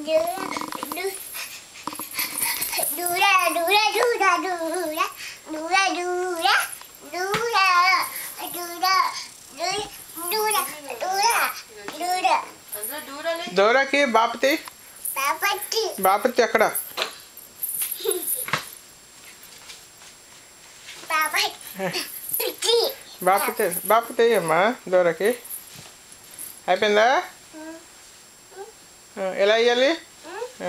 దూరా దూరా దూరా దూరా దూరా దూరా దూరా దూరా దూరా దూరా దూరా అందులో దూరాలే దూరాకి బాపతి పాపట్టి బాపతి ఎక్కడ పాపట్టి బాపతి బాపతి అమ్మా దూరాకి అయిపోయిందా ఆ, ఎలా వేయాలి ఆ.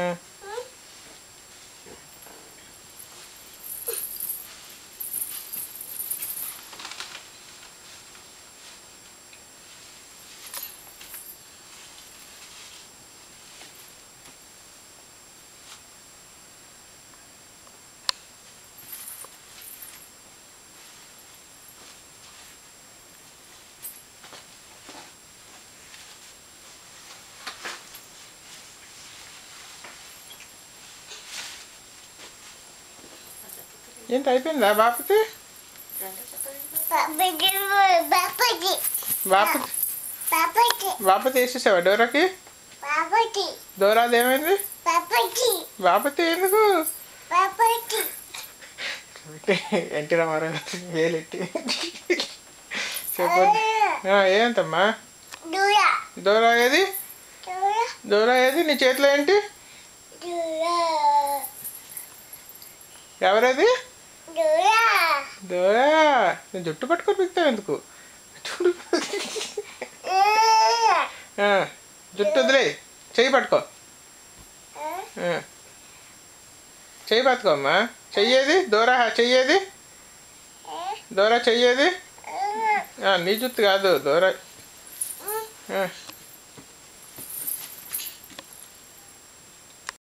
ఏంటి అయిపోయిందా బాపతి పాపట్టి పాపట్టి బాపతి పాపట్టి బాపతి వేసేసావా డోరాకి పాపట్టి డోరాది ఏమైంది పాపట్టి బాపతి ఎందుకు పాపట్టి ఎన్టీ రామారావు వేలెట్టి చెప్పండి ఆ, ఏంటమ్మా దూరా డోరా ఏది దూరా డోరా ఏది నీ చేతిలో ఏంటి దూరా ఎవరది దూరా డోరా నేను జుట్టు పట్టుకొని పిక్తావు ఎందుకు చూడు ఆ, జుట్టు వదిలే చెయ్యి పట్టుకో ఆ. చెయ్యి పట్టుకో అమ్మా చెయ్యేది దూరా చెయ్యేది దూరా చెయ్యేది ఆ, నీ జుట్టు కాదు దూరా ఆ,